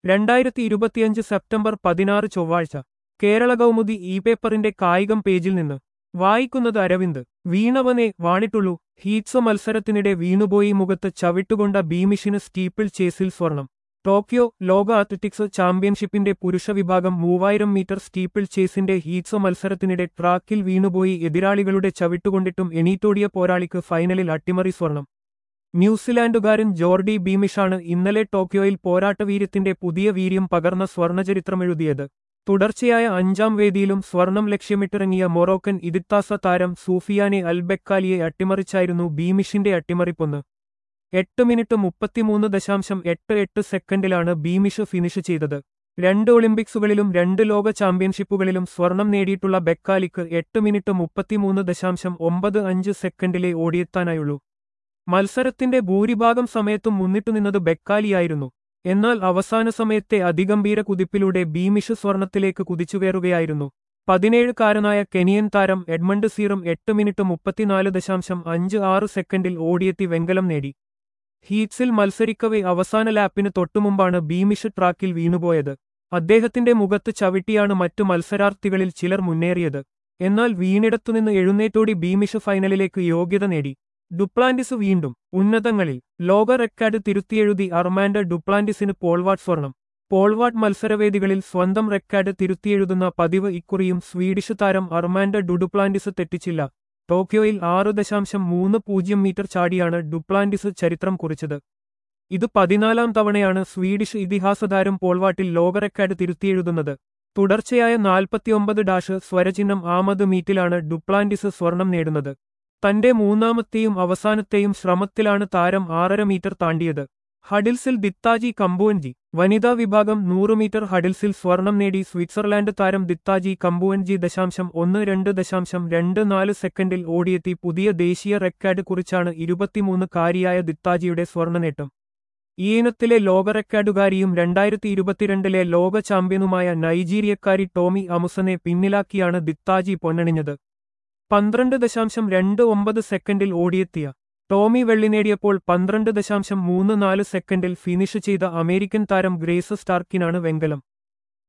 രണ്ടായിരത്തി ഇരുപത്തിയഞ്ച് സെപ്റ്റംബർ പതിനാറ് ചൊവ്വാഴ്ച കേരള കൗമുദി ഇ പേപ്പറിന്റെ കായികം പേജിൽ നിന്ന് വായിക്കുന്നത് അരവിന്ദ് വീണവനെ വാണിട്ടുള്ളൂ ഹീറ്റ്സ് മത്സരത്തിനിടെ വീണുപോയി മുഖത്ത് ചവിട്ടുകൊണ്ട ബീമിഷിന് സ്റ്റീപ്പിൾ ചേസിൽ സ്വർണം ടോക്കിയോ ലോക അത്ലറ്റിക്സ് ചാമ്പ്യൻഷിപ്പിന്റെ പുരുഷ വിഭാഗം മൂവായിരം മീറ്റർ സ്റ്റീപ്പിൾ ചേസിന്റെ ഹീറ്റ്സ് മത്സരത്തിനിടെ ട്രാക്കിൽ വീണുപോയി എതിരാളികളുടെ ചവിട്ടുകൊണ്ടിട്ടും എണീറ്റോടിയ പോരാളിക്ക് ഫൈനലിൽ അട്ടിമറി സ്വർണം ന്യൂസിലാൻഡുകാരൻ ജോർഡി ബീമിഷാണ് ഇന്നലെ ടോക്കിയോയിൽ പോരാട്ടവീര്യത്തിന്റെ പുതിയ വീര്യം പകർന്ന സ്വർണചരിത്രമെഴുതിയത് തുടർച്ചയായ അഞ്ചാം വേദിയിലും സ്വർണം ലക്ഷ്യമിട്ടിറങ്ങിയ മൊറോക്കൻ ഇതിത്താസ താരം സൂഫിയാനെ അൽബെക്കാലിയെ അട്ടിമറിച്ചായിരുന്നു ബീമിഷിന്റെ അട്ടിമറിപ്പൊന്ന് എട്ട് മിനിറ്റ് മുപ്പത്തിമൂന്ന് ദശാംശം എട്ട് എട്ട് സെക്കൻഡിലാണ് ബീമിഷ് ഫിനിഷ് ചെയ്തത് രണ്ട് ഒളിമ്പിക്സുകളിലും രണ്ട് ലോക ചാമ്പ്യൻഷിപ്പുകളിലും സ്വർണം നേടിയിട്ടുള്ള ബെക്കാലിക്ക് എട്ട് മിനിറ്റ് മുപ്പത്തിമൂന്ന് ദശാംശം ഒമ്പത് അഞ്ച് സെക്കൻഡിലെ ഓടിയെത്താനായുള്ളൂ മത്സരത്തിന്റെ ഭൂരിഭാഗം സമയത്തും മുന്നിട്ടുനിന്നത് ബെക്കാലിയായിരുന്നു എന്നാൽ അവസാന സമയത്തെ അതിഗംഭീര കുതിപ്പിലൂടെ ബീമിഷ് സ്വർണത്തിലേക്ക് കുതിച്ചുകയറുകയായിരുന്നു പതിനേഴുകാരനായ കെനിയൻ താരം എഡ്മണ്ട് സീറും എട്ട് മിനിറ്റ് മുപ്പത്തിനാല് ദശാംശം അഞ്ച് ആറ് സെക്കൻഡിൽ ഓടിയെത്തി വെങ്കലം നേടി ഹീറ്റ്സിൽ മത്സരിക്കവെ അവസാന ലാപ്പിന് തൊട്ടുമുമ്പാണ് ബീമിഷ് ട്രാക്കിൽ വീണുപോയത് അദ്ദേഹത്തിന്റെ മുഖത്ത് ചവിട്ടിയാണ് മറ്റു മത്സരാർത്ഥികളിൽ ചിലർ മുന്നേറിയത് എന്നാൽ വീണിടത്തുനിന്ന് എഴുന്നേറ്റോടി ബീമിഷ് ഫൈനലിലേക്ക് യോഗ്യത നേടി ഡുപ്ലാന്റിസ് വീണ്ടും ഉന്നതങ്ങളിൽ ലോക റെക്കോർഡ് തിരുത്തിയെഴുതി അർമാൻഡ ഡുപ്ലാന്റിസിന് പോൾവാട്ട് സ്വർണം പോൾവാട്ട് മത്സരവേദികളിൽ സ്വന്തം റെക്കോർഡ് തിരുത്തിയെഴുതുന്ന പതിവ് ഇക്കുറിയും സ്വീഡിഷ് താരം അർമാൻഡ ഡുഡുപ്ലാന്റിസ് തെറ്റിച്ചില്ല ടോക്കിയോയിൽ ആറ് ദശാംശം മൂന്ന് പൂജ്യം മീറ്റർ ചാടിയാണ് ഡുപ്ലാന്റിസ് ചരിത്രം കുറിച്ചത് ഇത് പതിനാലാം തവണയാണ് സ്വീഡിഷ് ഇതിഹാസതാരം പോൾവാട്ടിൽ ലോക റെക്കോർഡ് തിരുത്തിയെഴുതുന്നത് തുടർച്ചയായ നാൽപ്പത്തിയൊമ്പത് ഡാഷ് സ്വരചിഹ്നം ആമത് മീറ്റിലാണ് ഡുപ്ലാന്റിസ് സ്വർണം നേടുന്നത് തന്റെ മൂന്നാമത്തെയും അവസാനത്തെയും ശ്രമത്തിലാണ് താരം ആറര മീറ്റർ താണ്ടിയത് ഹഡിൽസിൽ ദിത്താജി കമ്പുവൻജി വനിതാ വിഭാഗം നൂറ് മീറ്റർ ഹഡിൽസിൽ സ്വർണം നേടി സ്വിറ്റ്സർലാൻഡ് താരം ദിത്താജി കമ്പുവൻജി ദശാംശം ഒന്ന് രണ്ട് ദശാംശം രണ്ട് നാല് സെക്കൻഡിൽ ഓടിയെത്തി പുതിയ ദേശീയ റെക്കോർഡ് കുറിച്ചാണ് ഇരുപത്തിമൂന്ന് കാരിയായ ദിത്താജിയുടെ സ്വർണ്ണനേട്ടം ഈ ഇനത്തിലെ ലോക റെക്കോർഡുകാരിയും രണ്ടായിരത്തി ഇരുപത്തിരണ്ടിലെ ലോക ചാമ്പ്യനുമായ നൈജീരിയക്കാരി ടോമി അമുസനെ പിന്നിലാക്കിയാണ് ദിത്താജി പൊന്നണിഞ്ഞത് പന്ത്രണ്ട് ദശാംശം രണ്ട് ഒമ്പത് സെക്കൻഡിൽ ഓടിയെത്തിയ ടോമി വെള്ളി നേടിയപ്പോൾ പന്ത്രണ്ട് ദശാംശം മൂന്ന് നാല് സെക്കൻഡിൽ ഫിനിഷ് ചെയ്ത അമേരിക്കൻ താരം ഗ്രേസ് സ്റ്റാർക്കിനാണ് വെങ്കലം